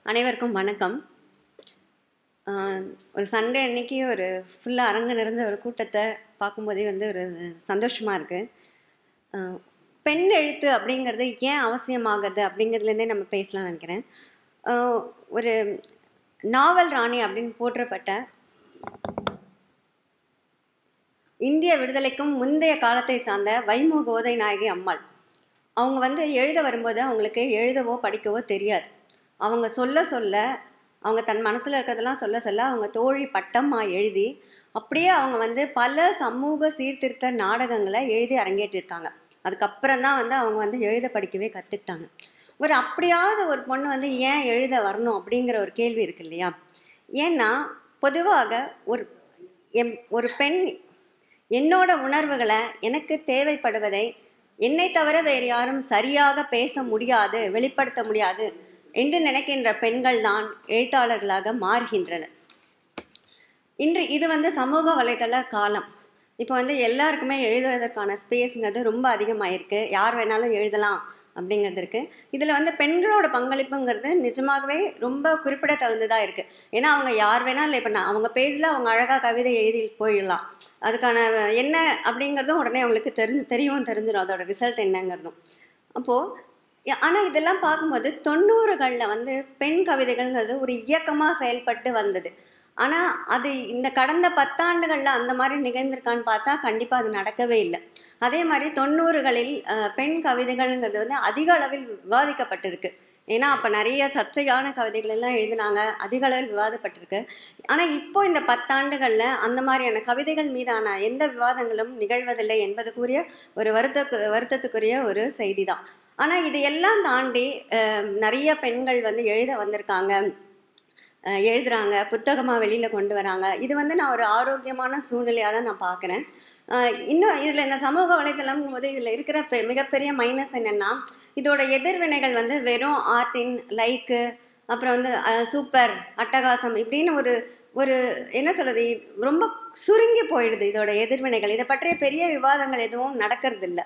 அனைவருக்கும் வணக்கம் ஆஹ் ஒரு சண்டே அன்னைக்கு ஒரு ஃபுல்லாக அரங்கு நிறைஞ்ச ஒரு கூட்டத்தை பார்க்கும்போதே வந்து ஒரு சந்தோஷமாக இருக்குது பெண் எழுத்து அப்படிங்கிறது ஏன் அவசியமாகுது அப்படிங்கிறதுலேருந்தே நம்ம பேசலாம்னு நினைக்கிறேன் ஆஹ் ஒரு நாவல் ராணி அப்படின்னு போற்றப்பட்ட இந்திய விடுதலைக்கும் முந்தைய காலத்தை சார்ந்த வைமு கோதை நாயகி அம்மாள் அவங்க வந்து எழுத வரும்போது அவங்களுக்கு எழுதவோ படிக்கவோ தெரியாது அவங்க சொல்ல சொல்ல அவங்க தன் மனசில் இருக்கிறதெல்லாம் சொல்ல சொல்ல அவங்க தோழி பட்டமாக எழுதி அப்படியே அவங்க வந்து பல சமூக சீர்திருத்த நாடகங்களை எழுதி அரங்கேற்றிருக்காங்க அதுக்கப்புறம் தான் வந்து அவங்க வந்து எழுத படிக்கவே கற்றுக்கிட்டாங்க ஒரு அப்படியாவது ஒரு பொண்ணு வந்து ஏன் எழுத வரணும் அப்படிங்கிற ஒரு கேள்வி இருக்கு இல்லையா ஏன்னா பொதுவாக ஒரு எம் ஒரு பெண் என்னோட உணர்வுகளை எனக்கு தேவைப்படுவதை என்னை தவிர வேறு யாரும் சரியாக பேச முடியாது வெளிப்படுத்த முடியாது என்று நினைக்கின்ற பெண்கள் தான் எழுத்தாளர்களாக மாறுகின்றனர் இன்று இது வந்து சமூக வலைதள காலம் இப்போ வந்து எல்லாருக்குமே எழுதுவதற்கான ஸ்பேஸுங்கிறது ரொம்ப அதிகமாயிருக்கு யார் வேணாலும் எழுதலாம் அப்படிங்கிறது இருக்கு இதில் வந்து பெண்களோட பங்களிப்புங்கிறது நிஜமாகவே ரொம்ப குறிப்பிடத்தகுந்ததாக இருக்குது ஏன்னா அவங்க யார் வேணாலும் இப்போ நான் அவங்க பேஜில் அவங்க அழகாக கவிதை எழுதி போயிடலாம் அதுக்கான என்ன அப்படிங்கிறதும் உடனே அவங்களுக்கு தெரிஞ்சு தெரியவும் தெரிஞ்சிடும் அதோட ரிசல்ட் என்னங்கிறதும் அப்போது ஆனால் இதெல்லாம் பார்க்கும்போது தொண்ணூறுகளில் வந்து பெண் கவிதைகள்ங்கிறது ஒரு இயக்கமாக செயல்பட்டு வந்தது ஆனால் அது இந்த கடந்த பத்தாண்டுகளில் அந்த மாதிரி நிகழ்ந்திருக்கான்னு பார்த்தா கண்டிப்பாக அது நடக்கவே இல்லை அதே மாதிரி தொண்ணூறுகளில் அஹ், பெண் கவிதைகள்ங்கிறது வந்து அதிக அளவில் விவாதிக்கப்பட்டிருக்கு ஏன்னா அப்போ நிறைய சர்ச்சையான கவிதைகள் எல்லாம் எழுதினாங்க அதிக அளவில் விவாதப்பட்டிருக்கு ஆனால் இப்போ இந்த பத்தாண்டுகளில் அந்த மாதிரியான கவிதைகள் மீதான எந்த விவாதங்களும் நிகழ்வதில்லை என்பதுக்குரிய ஒரு வருத்தக்கு வருத்தத்துக்குரிய ஒரு செய்தி தான் ஆனால் இது எல்லாம் தாண்டி அஹ், நிறைய பெண்கள் வந்து எழுத வந்திருக்காங்க அஹ் எழுதுறாங்க புத்தகமாக வெளியில் கொண்டு வராங்க இது வந்து நான் ஒரு ஆரோக்கியமான சூழ்நிலையாக தான் நான் பார்க்குறேன் இன்னும் இதில் இந்த சமூக வலைத்தளம் போது இதில் இருக்கிற பெ மிகப்பெரிய மைனஸ் என்னென்னா இதோட எதிர்வினைகள் வந்து வெறும் ஆர்டின் லைக்கு அப்புறம் வந்து சூப்பர் அட்டகாசம் இப்படின்னு ஒரு ஒரு என்ன சொல்றது இது ரொம்ப சுருங்கி போயிடுது இதோட எதிர்வினைகள் இதை பற்றிய பெரிய விவாதங்கள் எதுவும் நடக்கிறது இல்லை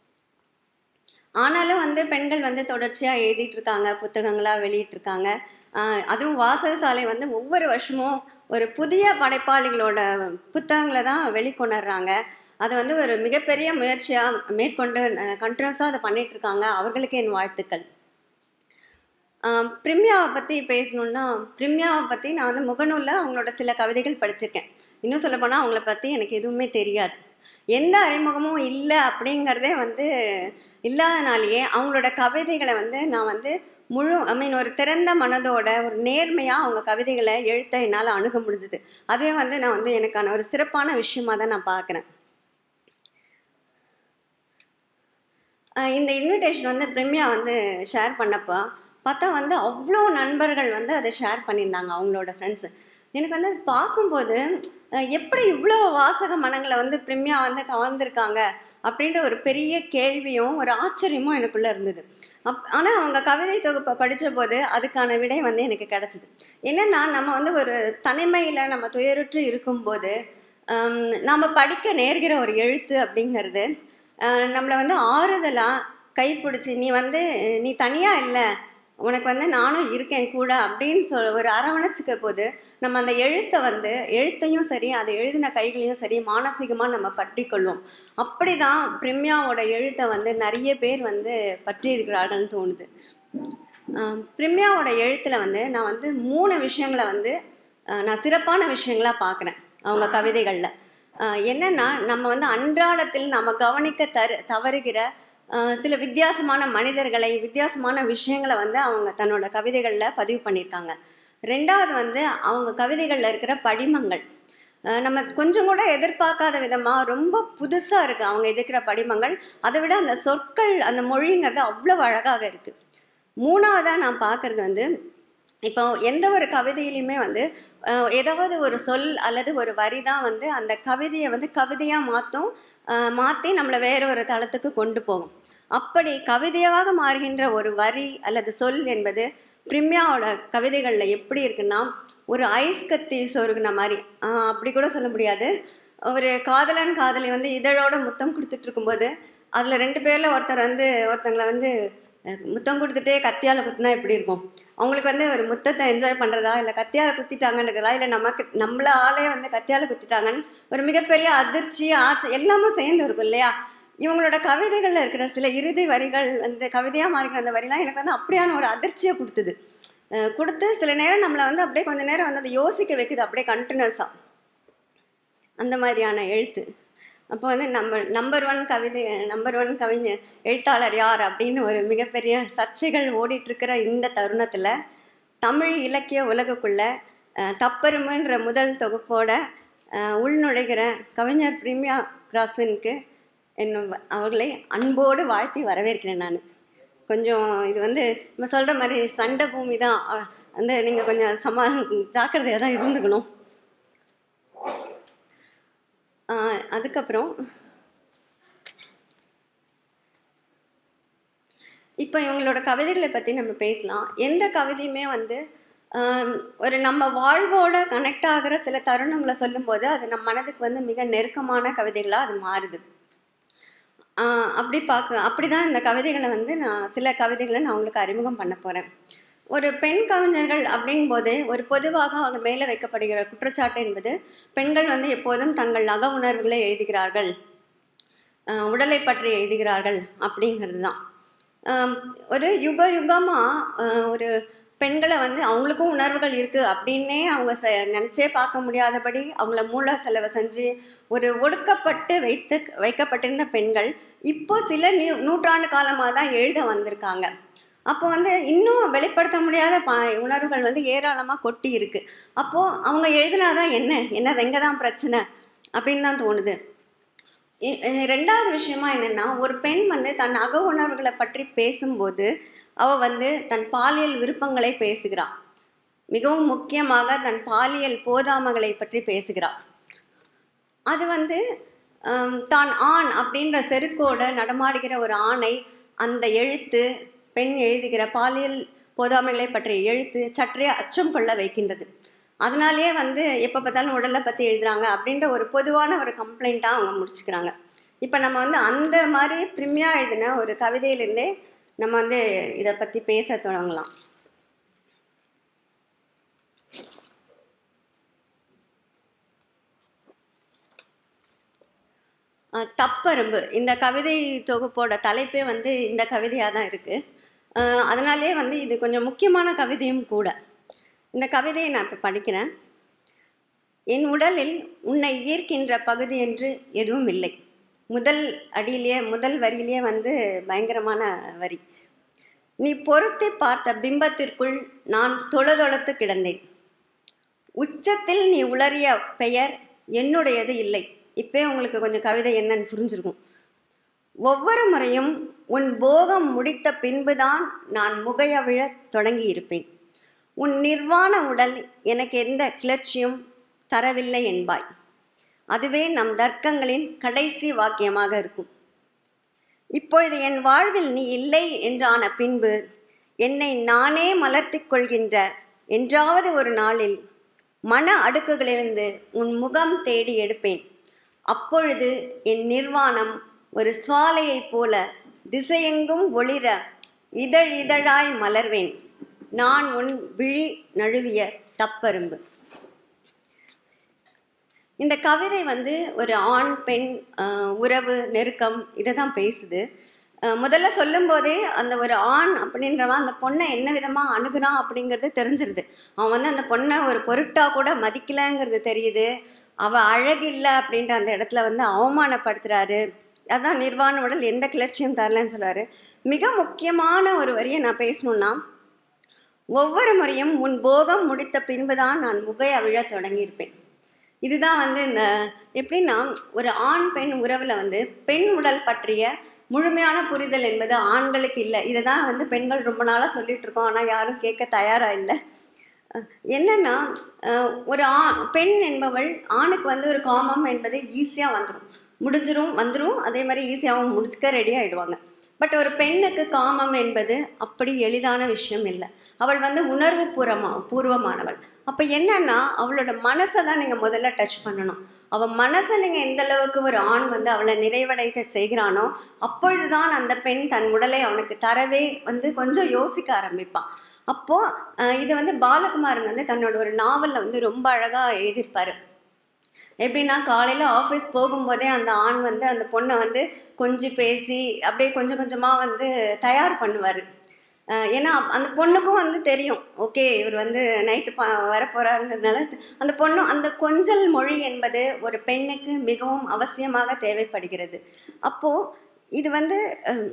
ஆனாலும் வந்து பெண்கள் வந்து தொடர்ச்சியாக எழுதிட்டு இருக்காங்க புத்தகங்களாக வெளியிட்டிருக்காங்க ஆஹ் அதுவும் வாசகசாலை வந்து ஒவ்வொரு வருஷமும் ஒரு புதிய படைப்பாளிகளோட புத்தகங்களை தான் வெளிக்கொணர்றாங்க அது வந்து ஒரு மிகப்பெரிய முயற்சியாக மேற்கொண்டு கண்டினியூஸாக அதை பண்ணிட்டு இருக்காங்க அவர்களுக்கு என் வாழ்த்துக்கள் ஆஹ் பிரிம்யாவை பற்றி பேசணுன்னா பிரிம்யாவை பற்றி நான் வந்து முகநூலில் அவங்களோட சில கவிதைகள் படிச்சிருக்கேன் இன்னும் சொல்லப்போனால் அவங்கள பற்றி எனக்கு எதுவுமே தெரியாது எந்த அறிமுகமும் இல்லை அப்படிங்கிறதே வந்து இல்லாதனாலேயே அவங்களோட கவிதைகளை வந்து நான் வந்து முழு ஐ மீன் ஒரு திறந்த மனதோட ஒரு நேர்மையாக அவங்க கவிதைகளை எழுத்த என்னால் அணுக முடிஞ்சுது அதுவே வந்து நான் வந்து எனக்கான ஒரு சிறப்பான விஷயமா தான் நான் பார்க்குறேன் ஆஹ் இந்த இன்விடேஷன் வந்து பிரிமியா வந்து ஷேர் பண்ணப்போ பார்த்தா வந்து அவ்வளோ நண்பர்கள் வந்து அதை ஷேர் பண்ணியிருந்தாங்க அவங்களோட ஃப்ரெண்ட்ஸு எனக்கு வந்து அது பார்க்கும்போது அஹ் எப்படி இவ்வளோ வாசக மனங்களை வந்து பிரிமியா வந்து கவர்ந்திருக்காங்க அப்படின்ற ஒரு பெரிய கேள்வியும் ஒரு ஆச்சரியமும் எனக்குள்ளே இருந்தது அப் ஆனால் அவங்க கவிதை தொகுப்பை படித்த போது அதுக்கான விடை வந்து எனக்கு கிடச்சிது என்னென்னா நம்ம வந்து ஒரு தனிமையில் நம்ம துயருற்று இருக்கும்போது ஹம், நாம படிக்க நேர்கிற ஒரு எழுத்து அப்படிங்கிறது அஹ், நம்மளை வந்து ஆறுதலாக கைப்பிடிச்சி நீ வந்து நீ தனியாக இல்லை உனக்கு வந்து நானும் இருக்கேன் கூட அப்படின்னு சொல் ஒரு அரவணைச்சிக்க போது நம்ம அந்த எழுத்தை வந்து எழுத்தையும் சரி அதை எழுதின கைகளையும் சரி மானசீகமாக நம்ம பற்றி கொள்வோம் அப்படி தான் பிரிம்யாவோட எழுத்தை வந்து நிறைய பேர் வந்து பற்றி இருக்கிறார்கள்னு தோணுது ஆஹ் பிரிம்யாவோட எழுத்தில் வந்து நான் வந்து மூணு விஷயங்களை வந்து ஆஹ் நான் சிறப்பான விஷயங்களா பார்க்குறேன் அவங்க கவிதைகளில் என்னன்னா நம்ம வந்து அன்றாடத்தில் நம்ம கவனிக்க தரு தவறுகிற ஆஹ் சில வித்தியாசமான மனிதர்களை வித்தியாசமான விஷயங்களை வந்து அவங்க தன்னோட கவிதைகளில் பதிவு பண்ணியிருக்காங்க ரெண்டாவது வந்து அவங்க கவிதைகளில் இருக்கிற படிமங்கள் ஆஹ் நம்ம கொஞ்சம் கூட எதிர்பார்க்காத விதமாக ரொம்ப புதுசாக இருக்குது அவங்க எதிர்க்கிற படிமங்கள் அதை விட அந்த சொற்கள் அந்த மொழிங்கிறது அவ்வளோ அழகாக இருக்குது மூணாவதாக நான் பார்க்குறது வந்து இப்போ எந்த ஒரு கவிதையிலையுமே வந்து அஹ், ஏதாவது ஒரு சொல் அல்லது ஒரு வரி தான் வந்து அந்த கவிதையை வந்து கவிதையாக மாற்றும் மாற்றி நம்மளை வேற ஒரு தளத்துக்கு கொண்டு போகும் அப்படி கவிதையாக மாறுகின்ற ஒரு வரி அல்லது சொல் என்பது பிரிம்யாவோட கவிதைகளில் எப்படி இருக்குன்னா ஒரு ஐஸ் கத்தி சொருகின மாதிரி ஆஹ், அப்படி கூட சொல்ல முடியாது ஒரு காதலன் காதலி வந்து இதழோட முத்தம் கொடுத்துட்டு இருக்கும்போது அதில் ரெண்டு பேரில் ஒருத்தர் வந்து ஒருத்தங்களை வந்து அஹ் முத்தம் கொடுத்துட்டே கத்தியால் குத்துனா எப்படி இருக்கும் அவங்களுக்கு வந்து ஒரு முத்தத்தை என்ஜாய் பண்ணுறதா இல்லை கத்தியால் குத்திட்டாங்கன்றதா இல்லை நமக்கு நம்மளாலே வந்து கத்தியால் குத்திட்டாங்கன்னு ஒரு மிகப்பெரிய அதிர்ச்சி ஆச்சு எல்லாமே சேர்ந்து இருக்கும் இல்லையா இவங்களோட கவிதைகளில் இருக்கிற சில இறுதி வரிகள் வந்து கவிதையாக மாறிக்கிற அந்த வரிலாம் எனக்கு வந்து அப்படியான ஒரு அதிர்ச்சியை கொடுத்தது அஹ் கொடுத்து சில நேரம் நம்மளை வந்து அப்படியே கொஞ்ச நேரம் வந்து அதை யோசிக்க வைக்குது அப்படியே கண்டினியூஸாக அந்த மாதிரியான எழுத்து அப்போ வந்து நம்ம நம்பர் ஒன் கவிதை நம்பர் ஒன் கவிஞர் எழுத்தாளர் யார் அப்படின்னு ஒரு மிகப்பெரிய சர்ச்சைகள் ஓடிட்டு இருக்கிற இந்த தருணத்தில் தமிழ் இலக்கிய உலகுக்குள்ள அஹ், தப்பெருமைன்ற முதல் தொகுப்போட அஹ், உள்நுழைகிற கவிஞர் பிரிமியா கிராஸ்வினுக்கு என்னும் அவர்களை அன்போடு வாழ்த்தி வரவேற்கிறேன் நான் கொஞ்சம் இது வந்து நம்ம சொல்கிற மாதிரி சண்டை பூமி தான் அஹ், வந்து நீங்கள் கொஞ்சம் சமா ஜாக்கிரதையாக தான் இருந்துக்கணும் ஆஹ் அதுக்கப்புறம் இப்போ இவங்களோட கவிதைகளை பற்றி நம்ம பேசலாம் எந்த கவிதையுமே வந்து ஆம், ஒரு நம்ம வாழ்வோட கனெக்ட் ஆகிற சில தருணங்களை சொல்லும்போது அது நம்ம மனதுக்கு வந்து மிக நெருக்கமான கவிதைகளாக அது மாறுது ஆஹ் அப்படி பார்க்க அப்படி தான் இந்த கவிதைகளை வந்து நான் சில கவிதைகளை நான் உங்களுக்கு அறிமுகம் பண்ண போகிறேன் ஒரு பெண் கவிஞர்கள் அப்படிங்கும்போதே ஒரு பொதுவாக அவங்க மேலே வைக்கப்படுகிற குற்றச்சாட்டு என்பது பெண்கள் வந்து எப்போதும் தங்கள் அக உணர்வுகளை எழுதுகிறார்கள் ஆஹ் உடலை பற்றி எழுதுகிறார்கள் அப்படிங்கிறது தான் ஆம், ஒரு யுக யுகமாக ஒரு பெண்களை வந்து அவங்களுக்கும் உணர்வுகள் இருக்குது அப்படின்னே அவங்க ச நினச்சே பார்க்க முடியாதபடி அவங்கள மூல செலவு செஞ்சு ஒரு ஒடுக்கப்பட்டு வைத்து வைக்கப்பட்டிருந்த பெண்கள் இப்போ சில நீ நூற்றாண்டு காலமாக தான் எழுத வந்திருக்காங்க அப்போ வந்து இன்னும் வெளிப்படுத்த முடியாத ப உணர்வுகள் வந்து ஏராளமாக கொட்டி இருக்கு அப்போது அவங்க எழுதினாதான் என்ன என்னது எங்கே தான் பிரச்சனை அப்படின்னு தான் தோணுது இ- அஹ் ரெண்டாவது விஷயமா என்னன்னா ஒரு பெண் வந்து தன் அக உணர்வுகளை பற்றி பேசும்போது அவ வந்து தன் பாலியல் விருப்பங்களை பேசுகிறாள் மிகவும் முக்கியமாக தன் பாலியல் போதாமைகளை பற்றி பேசுகிறாள் அது வந்து ஆம், தான் ஆண் அப்படின்ற செருக்கோட நடமாடுகிற ஒரு ஆணை அந்த எழுத்து பெண் எழுதுகிற பாலியல் போதாமைகளை பற்றிய எழுத்து சற்றே அச்சம் கொள்ள வைக்கின்றது அதனாலேயே வந்து எப்போ பார்த்தாலும் உடலை பற்றி எழுதுறாங்க அப்படின்ற ஒரு பொதுவான ஒரு கம்ப்ளைண்ட்டாக அவங்க முடிச்சுக்கிறாங்க இப்போ நம்ம வந்து அந்த மாதிரி பிரிமியா எழுதின ஒரு கவிதையிலேருந்தே நம்ம வந்து இதை பற்றி பேச தொடங்கலாம் அஹ் தப்பரும்பு இந்த கவிதை தொகுப்போட தலைப்பே வந்து இந்த கவிதையாக தான் இருக்குது அதனாலே வந்து இது கொஞ்சம் முக்கியமான கவிதையும் கூட இந்த கவிதையை நான் இப்போ படிக்கிறேன் என் உடலில் உன்னை ஈர்க்கின்ற பகுதி என்று எதுவும் இல்லை முதல் அடியிலேயே முதல் வரியிலேயே வந்து பயங்கரமான வரி நீ பொருத்தி பார்த்த பிம்பத்திற்குள் நான் தொளதொளத்து கிடந்தேன் உச்சத்தில் நீ உளறிய பெயர் என்னுடையது இல்லை இப்போ உங்களுக்கு கொஞ்சம் கவிதை என்னன்னு புரிஞ்சிருக்கும் ஒவ்வொரு முறையும் உன் போகம் முடித்த பின்புதான் நான் முகையவிழத் தொடங்கி இருப்பேன் உன் நிர்வாண உடல் எனக்கு எந்த கிளர்ச்சியும் தரவில்லை என்பாய் அதுவே நம் தர்க்கங்களின் கடைசி வாக்கியமாக இருக்கும் இப்பொழுது என் வாழ்வில் நீ இல்லை என்றான பின்பு என்னை நானே மலர்த்திக் கொள்கின்ற என்றாவது ஒரு நாளில் மன அடுக்குகளிலிருந்து உன் முகம் தேடி எடுப்பேன் அப்பொழுது என் நிர்வாணம் ஒரு சுவாலையைப் போல திசையெங்கும் ஒளிர இதழ் இதழாய் மலர்வேன் நான் உன் விழி நழுவிய தப்பரும்பு இந்த கவிதை வந்து ஒரு ஆண் பெண் ஆஹ், உறவு நெருக்கம் இதை தான் பேசுது ஆஹ், முதல்ல சொல்லும்போதே அந்த ஒரு ஆண் அப்படின்றவன் அந்த பொண்ணை என்ன விதமாக அணுகுறான் அப்படிங்கிறது தெரிஞ்சிருது அவன் வந்து அந்த பொண்ணை ஒரு பொருட்டா கூட மதிக்கலைங்கிறது தெரியுது அவ அழகில்லை அப்படின்ற அந்த இடத்துல வந்து அவமானப்படுத்துறாரு அதான் நிர்வாண உடல் எந்த கிளர்ச்சியும் தரலன்னு சொல்றாரு மிக முக்கியமான ஒரு வரியை நான் பேசணும்னா ஒவ்வொரு முறையும் உன் போகம் முடித்த பின்புதான் நான் முகை அவிழ தொடங்கியிருப்பேன் இதுதான் வந்து இந்த எப்படின்னா ஒரு ஆண் பெண் உறவில் வந்து பெண் உடல் பற்றிய முழுமையான புரிதல் என்பது ஆண்களுக்கு இல்லை இதை தான் வந்து பெண்கள் ரொம்ப நாளாக சொல்லிட்டு இருக்கோம் ஆனால் யாரும் கேட்க தயாராக இல்லை அஹ் என்னன்னா அஹ் ஒரு ஆ பெண் என்பவள் ஆணுக்கு வந்து ஒரு காமம் என்பது ஈஸியாக வந்துடும் முடிஞ்சிரும் வந்துடும் அதே மாதிரி ஈஸியாகவும் முடிச்சுக்க ரெடி ஆகிடுவாங்க பட் ஒரு பெண்ணுக்கு காமம் என்பது அப்படி எளிதான விஷயம் இல்லை அவள் வந்து உணர்வு பூர்வமா பூர்வமானவள் அப்போ என்னன்னா அவளோட மனசை தான் நீங்கள் முதல்ல டச் பண்ணணும் அவள் மனசை நீங்கள் எந்த அளவுக்கு ஒரு ஆண் வந்து அவளை நிறைவடைக்க செய்கிறானோ அப்பொழுதுதான் அந்த பெண் தன் உடலை அவனுக்கு தரவே வந்து கொஞ்சம் யோசிக்க ஆரம்பிப்பான் அப்போ அஹ், இது வந்து பாலகுமாரன் வந்து தன்னோட ஒரு நாவல்ல வந்து ரொம்ப அழகா எழுதியிருப்பாரு எப்படின்னா காலையில் ஆஃபீஸ் போகும்போதே அந்த ஆண் வந்து அந்த பொண்ணை வந்து கொஞ்சி பேசி அப்படியே கொஞ்சம் கொஞ்சமாக வந்து தயார் பண்ணுவார் ஏன்னா அந்த பொண்ணுக்கும் வந்து தெரியும் ஓகே இவர் வந்து நைட்டு ப வரப்போகிறாருன்றதுனால அந்த பொண்ணும் அந்த கொஞ்சல் மொழி என்பது ஒரு பெண்ணுக்கு மிகவும் அவசியமாக தேவைப்படுகிறது அப்போது இது வந்து அஹ்,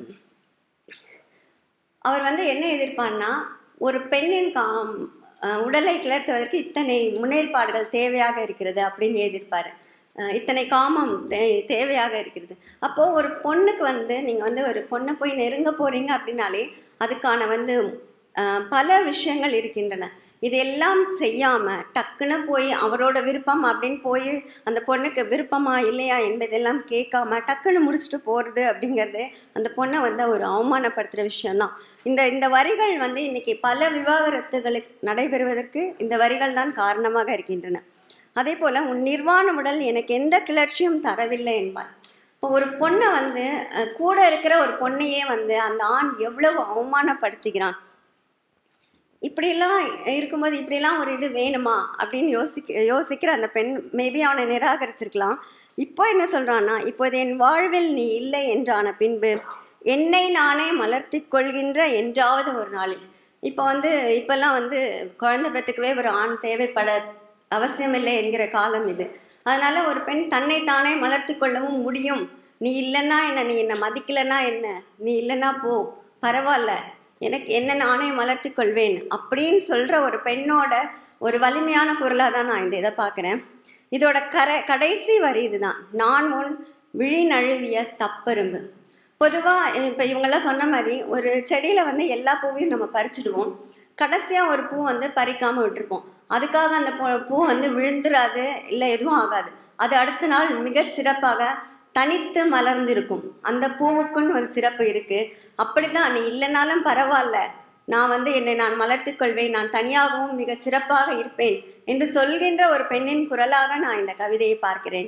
அவர் வந்து என்ன எதிர்ப்பார்னா ஒரு பெண்ணின் காம் அஹ் உடலை கிளர்த்துவதற்கு இத்தனை முன்னேற்பாடுகள் தேவையாக இருக்கிறது அப்படின்னு எழுதியிருப்பாரு அஹ் இத்தனை காமம் தே தேவையாக இருக்கிறது அப்போது ஒரு பொண்ணுக்கு வந்து நீங்கள் வந்து ஒரு பொண்ணை போய் நெருங்க போகிறீங்க அப்படின்னாலே அதுக்கான வந்து அஹ், பல விஷயங்கள் இருக்கின்றன இதெல்லாம் செய்யாமல் டக்குன்னு போய் அவரோட விருப்பம் அப்படின்னு போய் அந்த பொண்ணுக்கு விருப்பமா இல்லையா என்பதெல்லாம் கேட்காம டக்குன்னு முடிச்சுட்டு போகிறது அப்படிங்கிறது அந்த பொண்ணை வந்து ஒரு அவமானப்படுத்துகிற விஷயம்தான் இந்த இந்த வரிகள் வந்து இன்னைக்கு பல விவாகரத்துகளுக்கு நடைபெறுவதற்கு இந்த வரிகள் தான் காரணமாக இருக்கின்றன அதே போல் உன் நிர்வாண உடல் எனக்கு எந்த கிளர்ச்சியும் தரவில்லை என்பார் இப்போ ஒரு பொண்ணை வந்து அஹ், கூட இருக்கிற ஒரு பொண்ணையே வந்து அந்த ஆண் எவ்வளவு அவமானப்படுத்துகிறான் இப்படியெல்லாம் இருக்கும்போது இப்படியெல்லாம் ஒரு இது வேணுமா அப்படின்னு யோசிக்க யோசிக்கிற அந்த பெண் மேபி அவனை நிராகரிச்சிருக்கலாம் இப்போ என்ன சொல்றான்னா இப்போது என் வாழ்வில் நீ இல்லை என்றான பின்பு என்னை நானே மலர்த்தி கொள்கின்ற என்றாவது ஒரு நாளில் இப்போ வந்து இப்பெல்லாம் வந்து குழந்தை பெற்றுக்கவே ஒரு ஆண் தேவைப்பட அவசியமில்லை என்கிற காலம் இது அதனால ஒரு பெண் தன்னை தானே மலர்த்தி கொள்ளவும் முடியும் நீ இல்லைன்னா என்ன நீ என்னை மதிக்கலைன்னா என்ன நீ இல்லைன்னா போ பரவாயில்ல எனக்கு என்ன நானே மலர்த்தி கொள்வேன் அப்படின்னு சொல்ற ஒரு பெண்ணோட ஒரு வலிமையான குரலாக தான் நான் இந்த இதை பார்க்குறேன் இதோட கரை கடைசி வரி இதுதான் நான் உன் விழி நழுவிய தப்பெரும்பு பொதுவாக இப்போ இவங்கெல்லாம் சொன்ன மாதிரி ஒரு செடியில் வந்து எல்லா பூவையும் நம்ம பறிச்சிடுவோம் கடைசியாக ஒரு பூ வந்து பறிக்காமல் விட்டுருப்போம் அதுக்காக அந்த பூ பூ வந்து விழுந்துராது இல்லை எதுவும் ஆகாது அது அடுத்த நாள் மிகச் சிறப்பாக தனித்து மலர்ந்திருக்கும் அந்த பூவுக்குன்னு ஒரு சிறப்பு இருக்கு அப்படிதான் நீ இல்லைனாலும் பரவாயில்ல நான் வந்து என்னை நான் மலர்த்திக் கொள்வேன் நான் தனியாகவும் மிகச் சிறப்பாக இருப்பேன் என்று சொல்கின்ற ஒரு பெண்ணின் குரலாக நான் இந்த கவிதையை பார்க்கிறேன்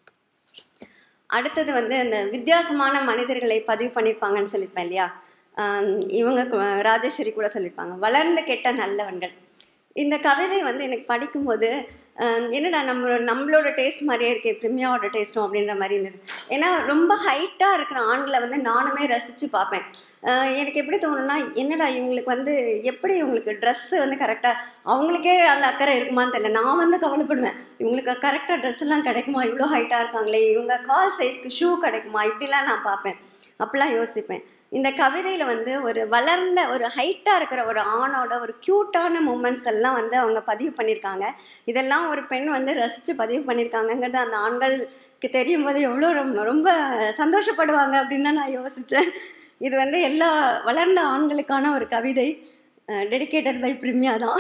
அடுத்தது வந்து அந்த வித்தியாசமான மனிதர்களை பதிவு பண்ணியிருப்பாங்கன்னு சொல்லியிருப்பேன் இல்லையா ஆஹ் இவங்க கு- ராஜேஸ்வரி கூட சொல்லியிருப்பாங்க வளர்ந்து கெட்ட நல்லவன்கள் இந்த கவிதை வந்து எனக்கு படிக்கும்போது ஆஹ் என்னடா நம்ம நம்மளோட டேஸ்ட் மாதிரியே இருக்கு பிரிமியாவோட டேஸ்ட்டும் அப்படின்ற மாதிரி இருந்தது ஏன்னா ரொம்ப ஹைட்டாக இருக்கிற ஆண்களை வந்து நானுமே ரசித்து பார்ப்பேன் ஆஹ் எனக்கு எப்படி தோணும்னா என்னடா இவங்களுக்கு வந்து எப்படி இவங்களுக்கு ட்ரெஸ்ஸு வந்து கரெக்டாக அவங்களுக்கே அந்த அக்கறை இருக்குமான்னு தெரியல நான் வந்து கவலைப்படுவேன் இவங்களுக்கு கரெக்டாக ட்ரெஸ் எல்லாம் கிடைக்குமா இவ்வளோ ஹைட்டாக இருக்காங்களே இவங்க கால் சைஸ்க்கு ஷூ கிடைக்குமா இப்படிலாம் நான் பார்ப்பேன் அப்படிலாம் யோசிப்பேன் இந்த கவிதையில் வந்து ஒரு வளர்ந்த ஒரு ஹைட்டாக இருக்கிற ஒரு ஆணோட ஒரு க்யூட்டான மூமெண்ட்ஸ் எல்லாம் வந்து அவங்க பதிவு பண்ணியிருக்காங்க இதெல்லாம் ஒரு பெண் வந்து ரசித்து பதிவு பண்ணியிருக்காங்கங்கிறது அந்த ஆண்களுக்கு தெரியும் போது எவ்வளோ ரொம்ப ரொம்ப சந்தோஷப்படுவாங்க அப்படின்னு தான் நான் யோசித்தேன் இது வந்து எல்லா வளர்ந்த ஆண்களுக்கான ஒரு கவிதை டெடிகேட்டட் பை பிரிமியா தான்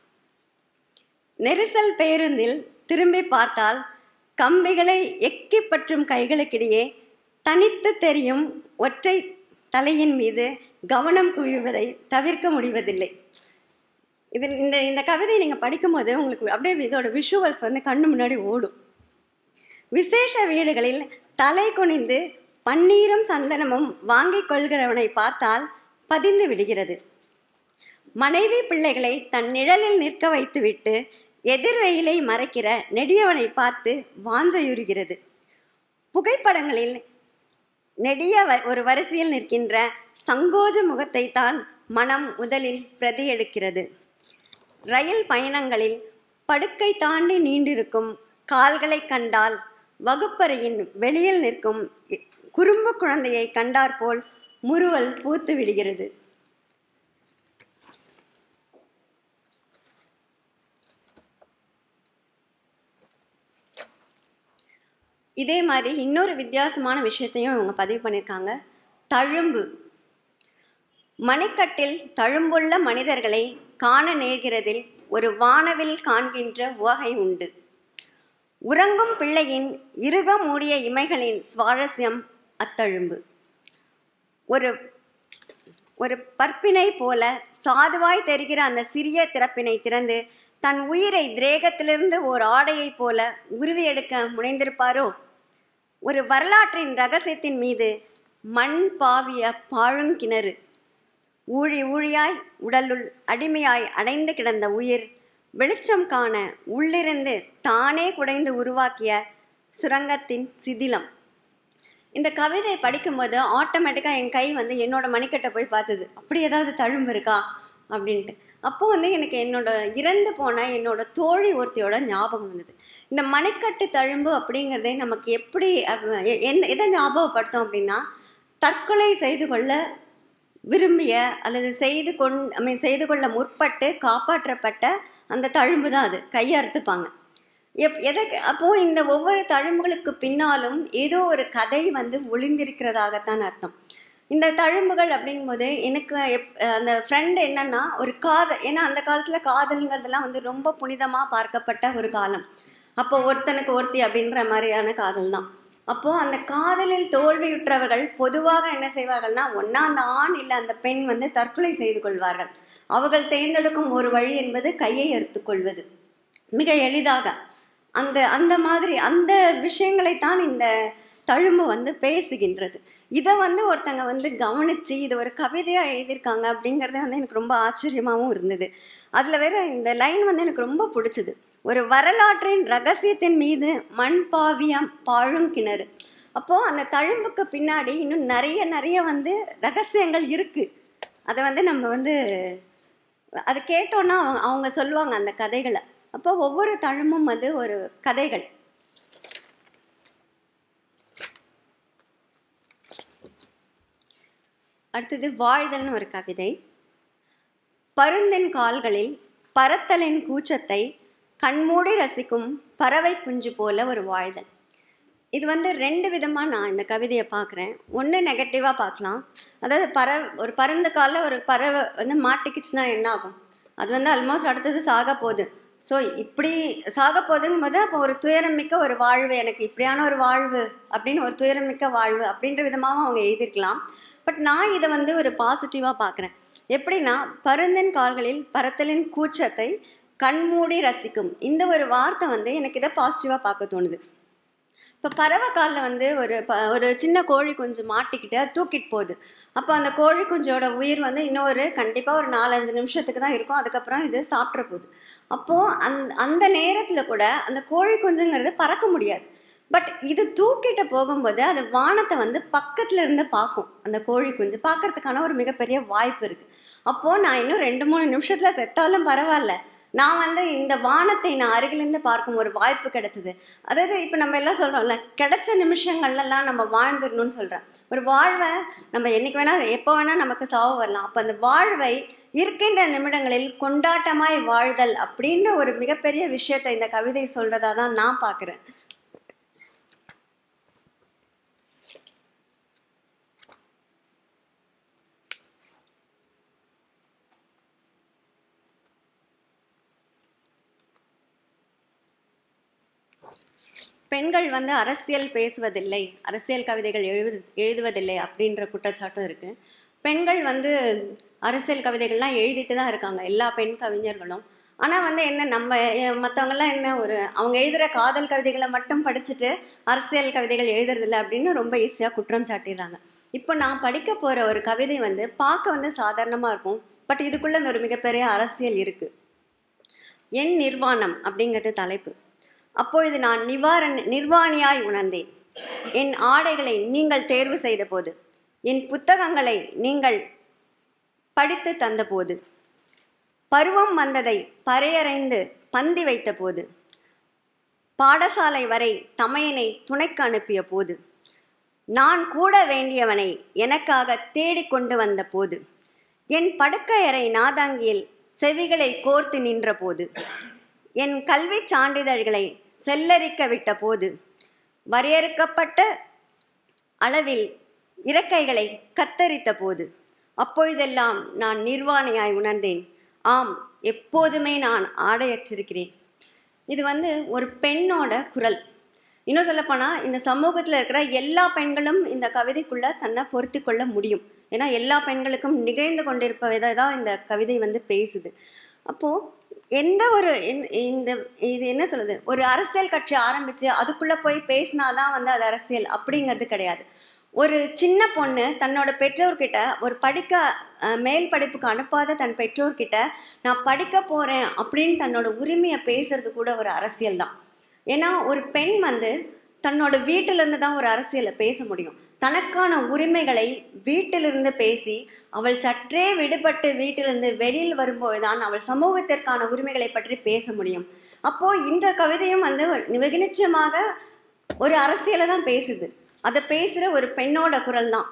நெரிசல் பேருந்தில் திரும்பி பார்த்தால் கம்பிகளை எக்கி பற்றும் கைகளுக்கிடையே தனித்து தெரியும் ஒற்றை தலையின் மீது கவனம் குவிவதை தவிர்க்க முடிவதில்லை இது இந்த இந்த கவிதையை நீங்கள் படிக்கும்போது உங்களுக்கு அப்படியே இதோட விஷுவல்ஸ் வந்து கண்ணு முன்னாடி ஓடும் விசேஷ வீடுகளில் தலை குனிந்து பன்னீரும் சந்தனமும் வாங்கிக் கொள்கிறவனை பார்த்தால் பதிந்து விடுகிறது மனைவி பிள்ளைகளை தன் நிழலில் நிற்க வைத்துவிட்டு எதிர்வெயிலை மறைக்கிற நெடியவனை பார்த்து வாஞ்சையுறுகிறது புகைப்படங்களில் நெடிய வ- ஒரு வரிசையில் நிற்கின்ற சங்கோஜ முகத்தை தான் மனம் முதலில் பிரதி எடுக்கிறது ரயில் பயணங்களில் படுக்கை தாண்டி நீண்டிருக்கும் கால்களை கண்டால் வகுப்பறையின் வெளியில் நிற்கும் இ- குறும்பு குழந்தையை கண்டாற்போல் முறுவல் பூத்து விடுகிறது இதே மாதிரி இன்னொரு வித்தியாசமான விஷயத்தையும் இவங்க பதிவு பண்ணியிருக்காங்க தழும்பு மணிக்கட்டில் தழும்புள்ள மனிதர்களை காண நேர்கிறதில் ஒரு வானவில் காண்கின்ற உவகை உண்டு உறங்கும் பிள்ளையின் இறுக மூடிய இமைகளின் சுவாரஸ்யம் அத்தழும்பு ஒரு ஒரு பற்பினை போல சாதுவாய் தெரிகிற அந்த சிறிய திறப்பினை திறந்து தன் உயிரை திரேகத்திலிருந்து ஓர் ஆடையைப் போல உருவி எடுக்க முனைந்திருப்பாரோ ஒரு வரலாற்றின் ரகசியத்தின் மீது மண் பாவிய பாழுங்கிணறு ஊழி ஊழியாய் உடலுள் அடிமையாய் அடைந்து கிடந்த உயிர் வெளிச்சம் காண உள்ளிருந்து தானே குடைந்து உருவாக்கிய சுரங்கத்தின் சிதிலம் இந்த கவிதையை படிக்கும்போது ஆட்டோமேட்டிக்காக என் கை வந்து என்னோட மணிக்கட்டை போய் பார்த்தது அப்படி ஏதாவது தழும்பு இருக்கா அப்படின்ட்டு அப்போ வந்து எனக்கு என்னோட இறந்து போன என்னோட தோழி ஒருத்தியோட ஞாபகம் வந்தது இந்த மணிக்கட்டு தழும்பு அப்படிங்கிறதே நமக்கு எப்படி அஹ், எ- என்ன எதை ஞாபகப்படுத்தும் அப்படின்னா தற்கொலை செய்து கொள்ள விரும்பிய அல்லது செய்து கொண் ஐ மீன் செய்து கொள்ள முற்பட்டு காப்பாற்றப்பட்ட அந்த தழும்பு தான் அது கையை அறுத்துப்பாங்க எப் எதற்கு அப்போ இந்த ஒவ்வொரு தழும்புகளுக்கு பின்னாலும் ஏதோ ஒரு கதை வந்து ஒளிந்திருக்கிறதாகத்தான் அர்த்தம் இந்த தழும்புகள் அப்படிங்கும்போது எனக்கு எப் அந்த ஃப்ரெண்டு என்னன்னா ஒரு காதல் ஏன்னா அந்த காலத்துல காதல்ங்கிறதெல்லாம் வந்து ரொம்ப புனிதமா பார்க்கப்பட்ட ஒரு காலம் அப்போ ஒருத்தனுக்கு ஒருத்தி அப்படின்ற மாதிரியான காதல் தான் அப்போ அந்த காதலில் தோல்வியுற்றவர்கள் பொதுவாக என்ன செய்வார்கள்னா ஒண்ணா அந்த ஆண் இல்லை அந்த பெண் வந்து தற்கொலை செய்து கொள்வார்கள் அவர்கள் தேர்ந்தெடுக்கும் ஒரு வழி என்பது கையை எடுத்துக்கொள்வது மிக எளிதாக அந்த அந்த மாதிரி அந்த விஷயங்களைத்தான் இந்த தழும்பு வந்து பேசுகின்றது இதை வந்து ஒருத்தங்க வந்து கவனிச்சு இது ஒரு கவிதையா எழுதியிருக்காங்க அப்படிங்கிறது வந்து எனக்கு ரொம்ப ஆச்சரியமாகவும் இருந்தது அதுல வேற இந்த லைன் வந்து எனக்கு ரொம்ப பிடிச்சது ஒரு வரலாற்றின் ரகசியத்தின் மீது மண் பாவியம் பாழும் கிணறு அப்போ அந்த தழும்புக்கு பின்னாடி இன்னும் நிறைய நிறைய வந்து ரகசியங்கள் இருக்கு அதை வந்து நம்ம வந்து அது கேட்டோன்னா அவங்க- அவங்க சொல்லுவாங்க அந்த கதைகளை அப்போ ஒவ்வொரு தழும்பும் வந்து ஒரு கதைகள் அடுத்தது வாழ்தல்னு ஒரு கவிதை பருந்தின் கால்களில் பரத்தலின் கூச்சத்தை கண்மூடி ரசிக்கும் பறவை குஞ்சு போல ஒரு வாழ்தல் இது வந்து ரெண்டு விதமாக நான் இந்த கவிதையை பார்க்குறேன் ஒன்று நெகட்டிவாக பார்க்கலாம் அதாவது பறவை ஒரு பருந்து காலில் ஒரு பறவை வந்து மாட்டிக்கிச்சுன்னா என்ன ஆகும் அது வந்து ஆல்மோஸ்ட் அடுத்தது சாக போகுது ஸோ இப்படி சாக போகுதுங்கும் போது அப்போ ஒரு துயரமிக்க ஒரு வாழ்வு எனக்கு இப்படியான ஒரு வாழ்வு அப்படின்னு ஒரு துயரமிக்க வாழ்வு அப்படின்ற விதமாகவும் அவங்க எழுதியிருக்கலாம் பட் நான் இதை வந்து ஒரு பாசிட்டிவாக பார்க்குறேன் எப்படின்னா பருந்தின் கால்களில் பரத்தலின் கூச்சத்தை கண்மூடி ரசிக்கும் இந்த ஒரு வார்த்தை வந்து எனக்கு இதை பாசிட்டிவாக பார்க்க தோணுது இப்போ பறவை காலில் வந்து ஒரு ப ஒரு சின்ன கோழி குஞ்சு மாட்டிக்கிட்டு அது தூக்கிட்டு போகுது அப்போ அந்த கோழி குஞ்சோட உயிர் வந்து இன்னொரு கண்டிப்பாக ஒரு நாலஞ்சு நிமிஷத்துக்கு தான் இருக்கும் அதுக்கப்புறம் இது சாப்பிட்ற போகுது அப்போது அந் அந்த நேரத்தில் கூட அந்த கோழி குஞ்சுங்கிறது பறக்க முடியாது பட் இது தூக்கிட்டு போகும்போது அது வானத்தை வந்து பக்கத்துல இருந்து பார்க்கும் அந்த கோழி குஞ்சு பார்க்கறதுக்கான ஒரு மிகப்பெரிய வாய்ப்பு இருக்கு அப்போது நான் இன்னும் ரெண்டு மூணு நிமிஷத்துல செத்தாலும் பரவாயில்ல நான் வந்து இந்த வானத்தை நான் அருகிலிருந்து பார்க்கும் ஒரு வாய்ப்பு கிடைச்சது அதாவது இப்போ நம்ம எல்லாம் சொல்றோம்ல கிடைச்ச நிமிஷங்கள்லாம் நம்ம வாழ்ந்துடணும்னு சொல்றேன் ஒரு வாழ்வை நம்ம என்னைக்கு வேணா எப்போ வேணா நமக்கு சாவு வரலாம் அப்போ அந்த வாழ்வை இருக்கின்ற நிமிடங்களில் கொண்டாட்டமாய் வாழ்தல் அப்படின்ற ஒரு மிகப்பெரிய விஷயத்தை இந்த கவிதை சொல்றதா தான் நான் பார்க்குறேன் பெண்கள் வந்து அரசியல் பேசுவதில்லை அரசியல் கவிதைகள் எழுது எழுதுவதில்லை அப்படின்ற குற்றச்சாட்டும் இருக்கு பெண்கள் வந்து அரசியல் கவிதைகள்லாம் எழுதிட்டு தான் இருக்காங்க எல்லா பெண் கவிஞர்களும் ஆனால் வந்து என்ன நம்ம அஹ், மத்தவங்கெல்லாம் என்ன ஒரு அவங்க எழுதுகிற காதல் கவிதைகளை மட்டும் படிச்சுட்டு அரசியல் கவிதைகள் எழுதுறதில்ல அப்படின்னு ரொம்ப ஈஸியாக குற்றம் சாட்டிடுறாங்க இப்போ நான் படிக்க போகிற ஒரு கவிதை வந்து பார்க்க வந்து சாதாரணமாக இருக்கும் பட் இதுக்குள்ள ஒரு மிகப்பெரிய அரசியல் இருக்குது என் நிர்வாணம் அப்படிங்கிறது தலைப்பு அப்பொழுது நான் நிவாரண நிர்வாணியாய் உணர்ந்தேன் என் ஆடைகளை நீங்கள் தேர்வு செய்த போது என் புத்தகங்களை நீங்கள் படித்து தந்தபோது பருவம் வந்ததை பறையறைந்து பந்தி வைத்த போது பாடசாலை வரை தமையனை துணைக்கு அனுப்பிய போது நான் கூட வேண்டியவனை எனக்காக தேடிக்கொண்டு வந்த போது என் படுக்கையறை நாதாங்கியில் செவிகளை கோர்த்து நின்ற போது என் கல்விச் சான்றிதழ்களை செல்லரிக்க விட்ட போது வரையறுக்கப்பட்ட அளவில் இறக்கைகளை கத்தரித்த போது அப்பொழுதெல்லாம் நான் நிர்வாணியாய் உணர்ந்தேன் ஆம் எப்போதுமே நான் ஆடையற்றிருக்கிறேன் இது வந்து ஒரு பெண்ணோட குரல் இன்னும் சொல்லப்போனால் இந்த சமூகத்தில் இருக்கிற எல்லா பெண்களும் இந்த கவிதைக்குள்ள தன்னை பொருத்தி கொள்ள முடியும் ஏன்னா எல்லா பெண்களுக்கும் நிகழ்ந்து கொண்டிருப்பதை தான் இந்த கவிதை வந்து பேசுது அப்போது எந்த ஒரு என்- இந்த இது என்ன சொல்லுது ஒரு அரசியல் கட்சி ஆரம்பித்து அதுக்குள்ளே போய் பேசினாதான் வந்து அது அரசியல் அப்படிங்கிறது கிடையாது ஒரு சின்ன பொண்ணு தன்னோட பெற்றோர்கிட்ட ஒரு படிக்க அஹ், மேல் படிப்புக்கு அனுப்பாத தன் பெற்றோர்கிட்ட நான் படிக்க போகிறேன் அப்படின்னு தன்னோட உரிமையை பேசுறது கூட ஒரு அரசியல் தான் ஏன்னா ஒரு பெண் வந்து தன்னோட வீட்டிலிருந்து தான் ஒரு அரசியலை பேச முடியும் தனக்கான உரிமைகளை வீட்டிலிருந்து பேசி அவள் சற்றே விடுபட்டு வீட்டிலிருந்து வெளியில் வரும்போது தான் அவள் சமூகத்திற்கான உரிமைகளை பற்றி பேச முடியும் அப்போ இந்த கவிதையும் வந்து ஒரு மிக நிச்சயமாக ஒரு அரசியலை தான் பேசுது அதை பேசுற ஒரு பெண்ணோட குரல் தான்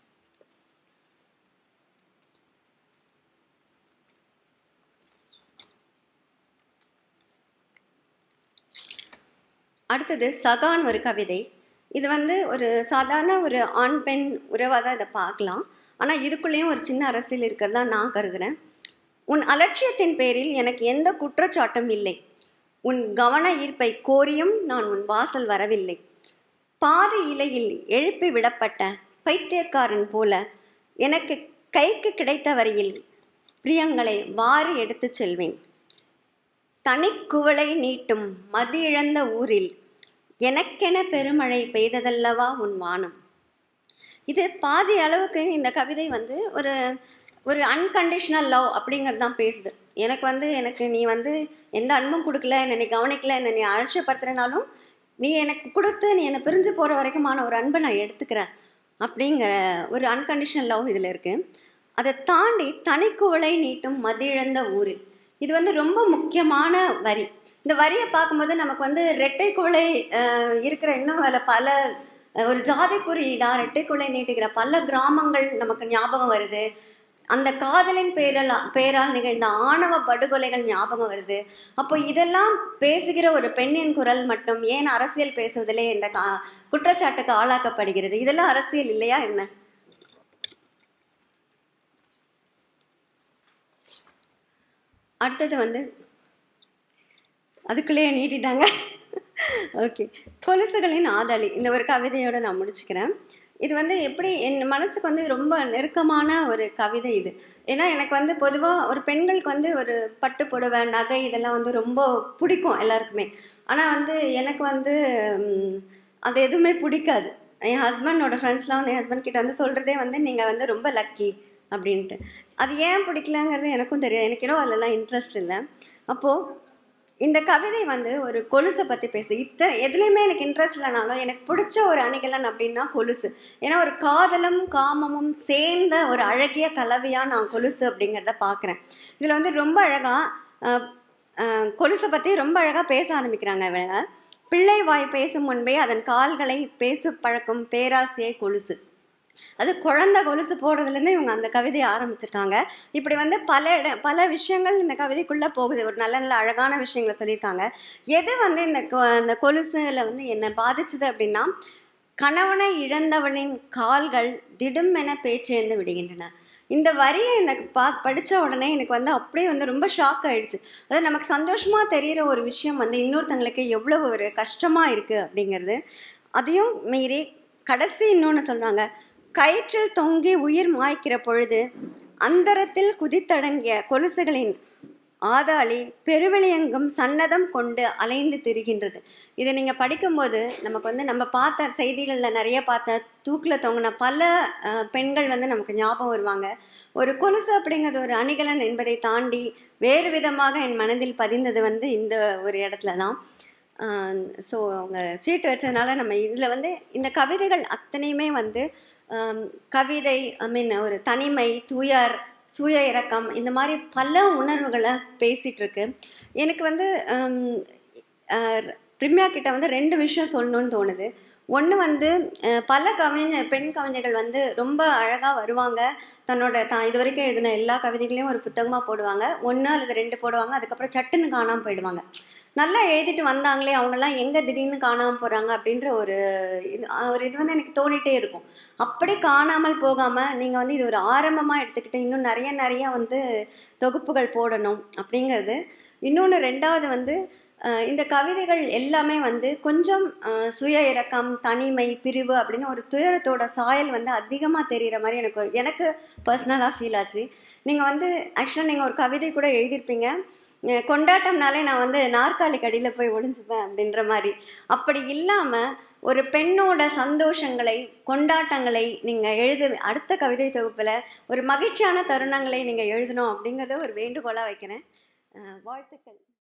அடுத்தது சகான் ஒரு கவிதை இது வந்து ஒரு சாதாரண ஒரு ஆண் பெண் உறவாக தான் இதை பார்க்கலாம் ஆனால் இதுக்குள்ளேயும் ஒரு சின்ன அரசியல் இருக்கிறதா நான் கருதுகிறேன் உன் அலட்சியத்தின் பேரில் எனக்கு எந்த குற்றச்சாட்டும் இல்லை உன் கவன ஈர்ப்பை கோரியும் நான் உன் வாசல் வரவில்லை பாதி இலையில் எழுப்பி விடப்பட்ட பைத்தியக்காரன் போல எனக்கு கைக்கு கிடைத்த வரையில் பிரியங்களை வாரி எடுத்துச் செல்வேன் தனிக்குவளை நீட்டும் மதி இழந்த ஊரில் எனக்கென பெருமழை பெய்ததல்லவா உன் வானம் இது பாதி அளவுக்கு இந்த கவிதை வந்து ஒரு ஒரு அன்கண்டிஷனல் லவ் அப்படிங்கிறது தான் பேசுது எனக்கு வந்து எனக்கு நீ வந்து எந்த அன்பும் கொடுக்கல என்னை நீ கவனிக்கல என்னை நீ அலட்சியப்படுத்துறனாலும் நீ எனக்கு கொடுத்து நீ என்னை பிரிஞ்சு போகிற வரைக்குமான ஒரு அன்பை நான் எடுத்துக்கிறேன் அப்படிங்கிற ஒரு அன்கண்டிஷனல் லவ் இதில் இருக்குது அதை தாண்டி தனிக்குவளை நீட்டும் மதியிழந்த ஊரில் இது வந்து ரொம்ப முக்கியமான வரி இந்த வரியை பார்க்கும்போது நமக்கு வந்து ரெட்டை குவளை அஹ், இருக்கிற இன்னும் வேலை பல அஹ், ஒரு ஜாதி குறியீடா ரெட்டை குவளை நீட்டுகிற பல கிராமங்கள் நமக்கு ஞாபகம் வருது அந்த காதலின் பேரால் பேரால் நிகழ்ந்த ஆணவ படுகொலைகள் ஞாபகம் வருது அப்போ இதெல்லாம் பேசுகிற ஒரு பெண்ணின் குரல் மட்டும் ஏன் அரசியல் பேசுவதில்லை என்ற கா- குற்றச்சாட்டுக்கு ஆளாக்கப்படுகிறது இதெல்லாம் அரசியல் இல்லையா என்ன அடுத்தது வந்து அதுக்குள்ளேயே நீட்டிட்டாங்க ஓகே கொலுசுகளின் ஆதாளி இந்த ஒரு கவிதையோட நான் முடிச்சுக்கிறேன் இது வந்து எப்படி என் மனசுக்கு வந்து ரொம்ப நெருக்கமான ஒரு கவிதை இது ஏன்னா எனக்கு வந்து பொதுவாக ஒரு பெண்களுக்கு வந்து ஒரு பட்டு புடவை நகை இதெல்லாம் வந்து ரொம்ப பிடிக்கும் எல்லாருக்குமே ஆனால் வந்து எனக்கு வந்து ம், அது எதுவுமே பிடிக்காது என் ஹஸ்பண்டோட ஃப்ரெண்ட்ஸ்லாம் வந்து என் ஹஸ்பண்ட் கிட்ட வந்து சொல்கிறதே வந்து நீங்கள் வந்து ரொம்ப லக்கி அப்படின்ட்டு அது ஏன் பிடிக்கலங்கிறது எனக்கும் தெரியாது எனக்கு இன்னும் அதிலலாம் இன்ட்ரெஸ்ட் இல்லை அப்போது இந்த கவிதை வந்து ஒரு கொலுசை பற்றி பேசுது இத்தனை எதுலேயுமே எனக்கு இன்ட்ரெஸ்ட் இல்லைனாலும் எனக்கு பிடிச்ச ஒரு அணிகலன் அப்படின்னா கொலுசு ஏன்னா ஒரு காதலும் காமமும் சேர்ந்த ஒரு அழகிய கலவையாக நான் கொலுசு அப்படிங்கிறத பார்க்குறேன் இதில் வந்து ரொம்ப அழகாக கொலுசை பற்றி ரொம்ப அழகாக பேச ஆரம்பிக்கிறாங்க இவங்க பிள்ளை வாய் பேசும் முன்பே அதன் கால்களை பேசு பழக்கும் பேராசையை கொலுசு அது குழந்தை கொலுசு போடுறதுலேருந்து இவங்க அந்த கவிதையை ஆரம்பிச்சிருக்காங்க இப்படி வந்து பல இட பல விஷயங்கள் இந்த கவிதைக்குள்ளே போகுது ஒரு நல்ல நல்ல அழகான விஷயங்களை சொல்லியிருக்காங்க எது வந்து இந்த கொ- அந்த கொலுசுல வந்து என்னை பாதிச்சது அப்படின்னா கணவனை இழந்தவளின் கால்கள் திடுமென பேச்செழுந்து விடுகின்றன இந்த வரியை எனக்கு பா படித்த உடனே எனக்கு வந்து அப்படியே வந்து ரொம்ப ஷாக் ஆயிடுச்சு அதாவது நமக்கு சந்தோஷமாக தெரிகிற ஒரு விஷயம் வந்து இன்னொருத்தங்களுக்கு எவ்வளவு ஒரு கஷ்டமாக இருக்குது அப்படிங்கிறது அதையும் மீறி கடைசி இன்னொன்று சொல்கிறாங்க கயிற்றில் தொங்கி உயிர் மாய்க்கிற பொழுது அந்தரத்தில் குதித்தடங்கிய கொலுசுகளின் ஆதாளி பெருவெளியெங்கும் சன்னதம் கொண்டு அலைந்து திரிகின்றது இதை நீங்கள் படிக்கும்போது நமக்கு வந்து நம்ம பார்த்த செய்திகளில் நிறைய பார்த்த தூக்கில் தொங்கின பல அஹ், பெண்கள் வந்து நமக்கு ஞாபகம் வருவாங்க ஒரு கொலுசு அப்படிங்கிறது ஒரு அணிகலன் என்பதை தாண்டி வேறு விதமாக என் மனதில் பதிந்தது வந்து இந்த ஒரு இடத்துல தான் ஸோ அவங்க சீட்டு வச்சதுனால நம்ம இதில் வந்து இந்த கவிதைகள் அத்தனையுமே வந்து ஆம், கவிதை ஐ மீன் ஒரு தனிமை துயர் சுய இரக்கம் இந்த மாதிரி பல உணர்வுகளை பேசிகிட்டு இருக்கு எனக்கு வந்து ஆம், அஹ், பிரிமியா கிட்ட வந்து ரெண்டு விஷயம் சொல்லணும்னு தோணுது ஒன்று வந்து அஹ், பல கவிஞர் பெண் கவிஞர்கள் வந்து ரொம்ப அழகாக வருவாங்க தன்னோட தான் இது வரைக்கும் எழுதின எல்லா கவிதைகளையும் ஒரு புத்தகமாக போடுவாங்க ஒன்று அல்லது ரெண்டு போடுவாங்க அதுக்கப்புறம் சட்டுன்னு காணாமல் போயிடுவாங்க நல்லா எழுதிட்டு வந்தாங்களே அவங்கெல்லாம் எங்கே திடீர்னு காணாமல் போகிறாங்க அப்படின்ற ஒரு இது அஹ், ஒரு இது வந்து எனக்கு தோணிட்டே இருக்கும் அப்படி காணாமல் போகாமல் நீங்கள் வந்து இது ஒரு ஆரம்பமாக எடுத்துக்கிட்டு இன்னும் நிறைய நிறைய வந்து தொகுப்புகள் போடணும் அப்படிங்கிறது இன்னொன்று ரெண்டாவது வந்து அஹ் இந்த கவிதைகள் எல்லாமே வந்து கொஞ்சம் அஹ், சுய இரக்கம் தனிமை பிரிவு அப்படின்னு ஒரு துயரத்தோட சாயல் வந்து அதிகமாக தெரிகிற மாதிரி எனக்கு ஒரு- எனக்கு பர்சனலாக ஃபீல் ஆச்சு நீங்கள் வந்து ஆக்சுவலாக நீங்கள் ஒரு கவிதை கூட எழுதியிருப்பீங்க அஹ், கொண்டாட்டம்னாலே நான் வந்து நாற்காலிக்கு அடியில் போய் ஒளிஞ்சுப்பேன் அப்படின்ற மாதிரி அப்படி இல்லாமல் ஒரு பெண்ணோட சந்தோஷங்களை கொண்டாட்டங்களை நீங்கள் எழுத அடுத்த கவிதை தொகுப்பில் ஒரு மகிழ்ச்சியான தருணங்களை நீங்கள் எழுதணும் அப்படிங்கிறத ஒரு வேண்டுகோளாக வைக்கிறேன் அஹ், வாழ்த்துக்கள்